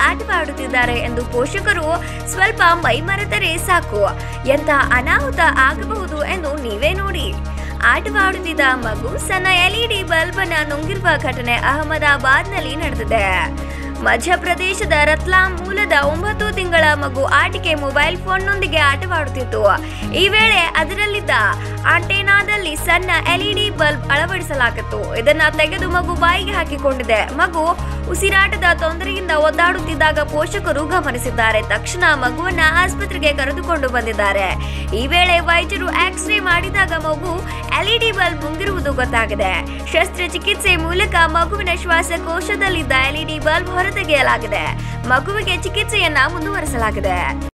ಆಟವಾಡುತ್ತಿದ್ದಾರೆ ಎಂದು ಪೋಷಕರು ಸ್ವಲ್ಪ ಮೈಮರೆತರೆ ಸಾಕು ಎಂತ ಅನಾಹುತ ಆಗಬಹುದು ಎಂದು ನೀವೇ ನೋಡಿ ಆಟವಾಡುತ್ತಿದ್ದ ಮಗು ಸಣ್ಣ ಎಲ್ಇಡಿ ಬಲ್ಬ್ ಅನ್ನ ನುಂಗಿರುವ ಘಟನೆ ಅಹಮದಾಬಾದ್ನಲ್ಲಿ ನಡೆದಿದೆ ಮಧ್ಯಪ್ರದೇಶದ ರತ್ಲಾಂ ಮೂಲದ ಒಂಬತ್ತು ತಿಂಗಳ ಮಗು ಆಟಿಕೆ ಮೊಬೈಲ್ ಫೋನ್ನೊಂದಿಗೆ ಆಟವಾಡುತ್ತಿತ್ತು ಈ ವೇಳೆ ಅದರಲ್ಲಿದ್ದ ಆಂಟೆನಾದಲ್ಲಿ ಸಣ್ಣ ಎಲ್ಇಡಿ ಬಲ್ಬ್ ಅಳವಡಿಸಲಾಗಿತ್ತು ಇದನ್ನ ತೆಗೆದು ಮಗು ಬಾಯಿಗೆ ಹಾಕಿಕೊಂಡಿದೆ ಮಗು ಉಸಿರಾಟದ ತೊಂದರೆಯಿಂದ ಒದ್ದಾಡುತ್ತಿದ್ದಾಗ ಪೋಷಕರು ಗಮನಿಸಿದ್ದಾರೆ ತಕ್ಷಣ ಮಗುವನ್ನ ಆಸ್ಪತ್ರೆಗೆ ಕರೆದುಕೊಂಡು ಬಂದಿದ್ದಾರೆ ಈ ವೇಳೆ ವೈದ್ಯರು ಎಕ್ಸ್ರೇ ಮಾಡಿದಾಗ ಮಗು ಎಲ್ಇಡಿ ಬಲ್ಬ್ ಮುಂಗಿರುವುದು ಗೊತ್ತಾಗಿದೆ ಶಸ್ತ್ರಚಿಕಿತ್ಸೆ ಮೂಲಕ ಮಗುವಿನ ಶ್ವಾಸಕೋಶದಲ್ಲಿದ್ದ ಎಲ್ಇಡಿ ಬಲ್ಬ್ ಹೊರತೆಗೆಯಲಾಗಿದೆ ಮಗುವಿಗೆ ಚಿಕಿತ್ಸೆಯನ್ನ ಮುಂದುವರಿಸಲಾಗಿದೆ